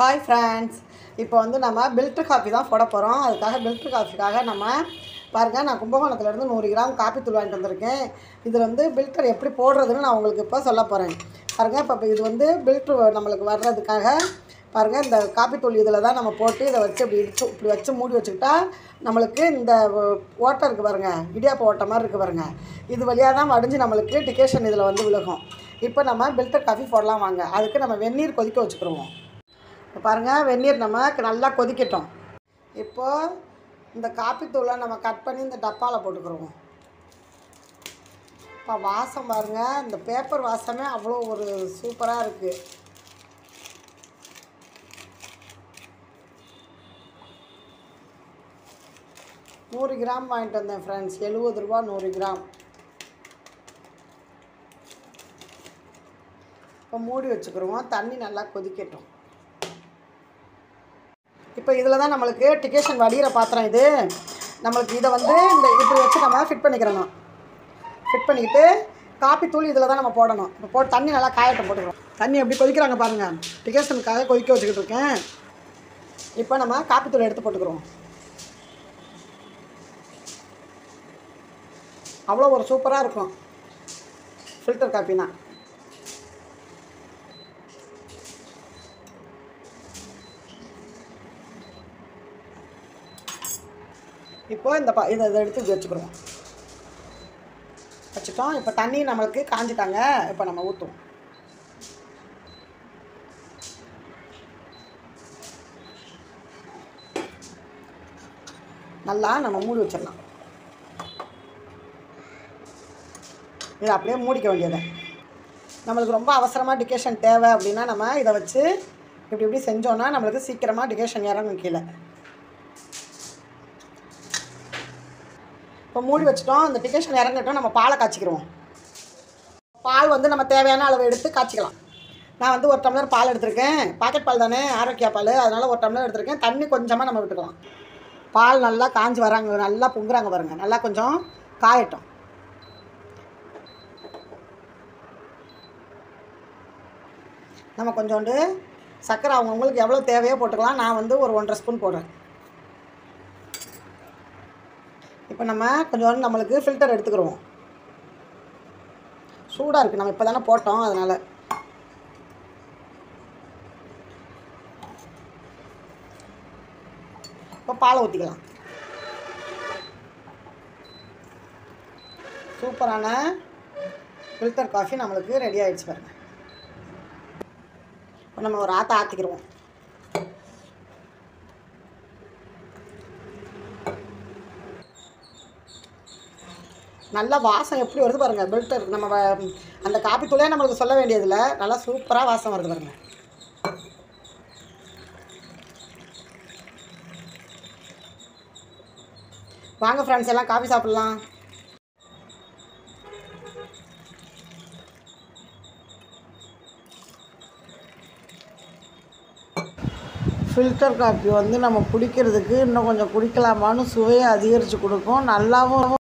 hi friends இப்போ வந்து நம்ம பில்ட்ரு காஃபி தான் போட போகிறோம் அதுக்காக பில்ட்ரு காஃபிக்காக நம்ம பாருங்கள் நான் கும்பகோணத்துலேருந்து நூறு கிராம் காப்பி தூள் வாங்கிட்டு வந்திருக்கேன் இதில் வந்து பில்டர் எப்படி போடுறதுன்னு நான் உங்களுக்கு இப்போ சொல்ல போகிறேன் பாருங்கள் இப்போ இது வந்து பில்ட்ரு நம்மளுக்கு வர்றதுக்காக பாருங்கள் இந்த காப்பி தூள் இதில் தான் நம்ம போட்டு இதை வச்சு இப்படி இடிச்சு இப்படி வச்சு மூடி வச்சுக்கிட்டா நம்மளுக்கு இந்த ஓட்டை இருக்குது பாருங்கள் இடியாப்ப ஓட்டை மாதிரி இருக்குது பாருங்கள் இது வழியாக தான் வடிஞ்சு நம்மளுக்கு டிகேஷன் இதில் வந்து விழுகும் இப்போ நம்ம பில்டர் காஃபி போடலாம் வாங்க அதுக்கு நம்ம வெந்நீர் கொதிக்க வச்சுக்கிருவோம் இப்போ பாருங்கள் வெந்நீர் நம்ம நல்லா கொதிக்கட்டும் இப்போது இந்த காப்பி தூளை நம்ம கட் பண்ணி இந்த டப்பாவில் போட்டுக்கிறோம் இப்போ வாசம் பாருங்கள் இந்த பேப்பர் வாசமே அவ்வளோ ஒரு சூப்பராக இருக்குது நூறு கிராம் வாங்கிட்டு வந்தேன் ஃப்ரெண்ட்ஸ் எழுபது ரூபா நூறு கிராம் இப்போ மூடி வச்சுக்கிறோம் தண்ணி நல்லா கொதிக்கட்டும் இப்போ இதில் தான் நம்மளுக்கு டிகேஷன் வடிகிற பாத்திரம் இது நம்மளுக்கு இதை வந்து இந்த இப்படி வச்சு நம்ம ஃபிட் பண்ணிக்கிறணும் ஃபிட் பண்ணிக்கிட்டு காப்பி தூள் இதில் தான் நம்ம போடணும் இப்போ போட்டு தண்ணி நல்லா காயட்டும் போட்டுக்கிறோம் தண்ணி எப்படி கொதிக்கிறாங்க பாருங்கள் டிகேஷனுக்காக கொதிக்க வச்சுக்கிட்டு இருக்கேன் இப்போ நம்ம காப்பி தூள் எடுத்து போட்டுக்கிறோம் அவ்வளோ ஒரு சூப்பராக இருக்கும் ஃபில்டர் காப்பினா இப்போ இந்த ப இதை இதை எடுத்து இப்படி வச்சுக்கிறோம் வச்சுட்டோம் இப்போ தண்ணி நம்மளுக்கு காஞ்சிட்டாங்க இப்போ நம்ம ஊற்றுவோம் நல்லா நம்ம மூடி வச்சிடலாம் இதை அப்படியே மூடிக்க வேண்டியதை நம்மளுக்கு ரொம்ப அவசரமாக டிகேஷன் தேவை அப்படின்னா நம்ம இதை வச்சு இப்படி இப்படி செஞ்சோன்னா நம்மளுக்கு சீக்கிரமாக டிகேஷன் இறங்கும் கீழே இப்போ மூடி வச்சிட்டோம் அந்த டிகேஷன் இறங்கட்டும் நம்ம பாலை காய்ச்சிக்கிறோம் பால் வந்து நம்ம தேவையான அளவு எடுத்து காய்ச்சிக்கலாம் நான் வந்து ஒரு டம்ளர் பால் எடுத்திருக்கேன் பாக்கெட் பால் தானே ஆரோக்கியா பால் அதனால் ஒரு டம்ளர் எடுத்திருக்கேன் தண்ணி கொஞ்சமாக நம்ம விட்டுக்கலாம் பால் நல்லா காஞ்சி வராங்க நல்லா பொங்குறாங்க பாருங்கள் நல்லா கொஞ்சம் காயட்டும் நம்ம கொஞ்சோண்டு சர்க்கரை அவங்கவுங்களுக்கு எவ்வளோ தேவையோ போட்டுக்கலாம் நான் வந்து ஒரு ஒன்றரை ஸ்பூன் போடுறேன் இப்போ நம்ம கொஞ்சோண்டு நம்மளுக்கு ஃபில்டர் எடுத்துக்கிறோம் சூடாக இருக்குது நம்ம இப்போ தானே போட்டோம் அதனால் இப்போ பாலை ஊற்றிக்கலாம் சூப்பரான ஃபில்டர் காஃபி நம்மளுக்கு ரெடி ஆகிடுச்சு பாருங்க இப்போ நம்ம ஒரு ஆற்ற ஆற்றிக்கிறோம் நல்ல வாசம் எப்படி வருது பாருங்கள் பில்டர் நம்ம வ- அந்த காப்பி தூளே நம்மளுக்கு சொல்ல வேண்டியதில்லை நல்லா சூப்பராக வாசம் வருது பாருங்கள் வாங்க ஃப்ரெண்ட்ஸ் எல்லாம் காஃபி சாப்பிட்லாம் ஃபில்டர் காஃபி வந்து நம்ம குடிக்கிறதுக்கு இன்னும் கொஞ்சம் குடிக்கலாமான்னு சுவையை அதிகரித்து கொடுக்கும் நல்லாவும்